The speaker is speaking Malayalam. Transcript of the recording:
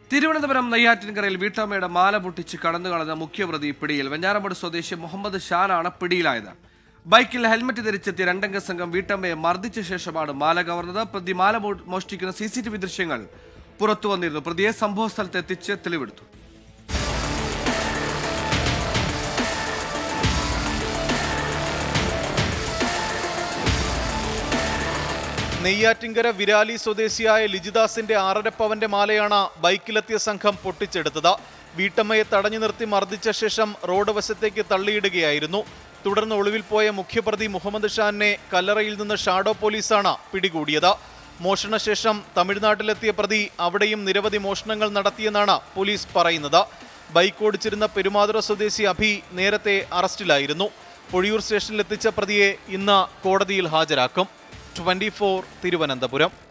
തിരുവനന്തപുരം നെയ്യാറ്റിൻകരയിൽ വീട്ടമ്മയുടെ മാല പൊട്ടിച്ച് കടന്നു കളഞ്ഞ മുഖ്യപ്രതി പിടിയിൽ വെഞ്ഞാറമൂട് സ്വദേശി മുഹമ്മദ് ഷാനാണ് പിടിയിലായത് ബൈക്കിൽ ഹെൽമറ്റ് ധരിച്ചെത്തിയ രണ്ടംഗ സംഘം വീട്ടമ്മയെ മർദ്ദിച്ച ശേഷമാണ് മാല കവർന്നത് പ്രതി മാല മോ- മോഷ്ടിക്കുന്ന സി സി ടി വി ദൃശ്യങ്ങൾ പുറത്തു വന്നിരുന്നു പ്രതിയെ സംഭവ സ്ഥലത്ത് എത്തിച്ച് തെളിവെടുത്തു നെയ്യാറ്റിങ്കര വിരാലി സ്വദേശിയായ ലിജിദാസിന്റെ ആറര പവന്റെ മാലയാണ് ബൈക്കിലെത്തിയ സംഘം പൊട്ടിച്ചെടുത്തത് വീട്ടമ്മയെ തടഞ്ഞു നിർത്തി മർദ്ദിച്ച ശേഷം റോഡ് വശത്തേക്ക് തള്ളിയിടുകയായിരുന്നു തുടർന്ന് ഒളിവിൽ പോയ മുഖ്യപ്രതി മുഹമ്മദ് ഷാനെ കല്ലറയിൽ നിന്ന് ഷാഡോ പോലീസാണ് പിടികൂടിയത് മോഷണശേഷം തമിഴ്നാട്ടിലെത്തിയ പ്രതി അവിടെയും നിരവധി മോഷണങ്ങൾ നടത്തിയെന്നാണ് പോലീസ് പറയുന്നത് ബൈക്ക് ഓടിച്ചിരുന്ന പെരുമാതുറ സ്വദേശി അഭി നേരത്തെ അറസ്റ്റിലായിരുന്നു പൊഴിയൂർ സ്റ്റേഷനിലെത്തിച്ച പ്രതിയെ ഇന്ന് കോടതിയിൽ ഹാജരാക്കും ട്വന്റി തിരുവനന്തപുരം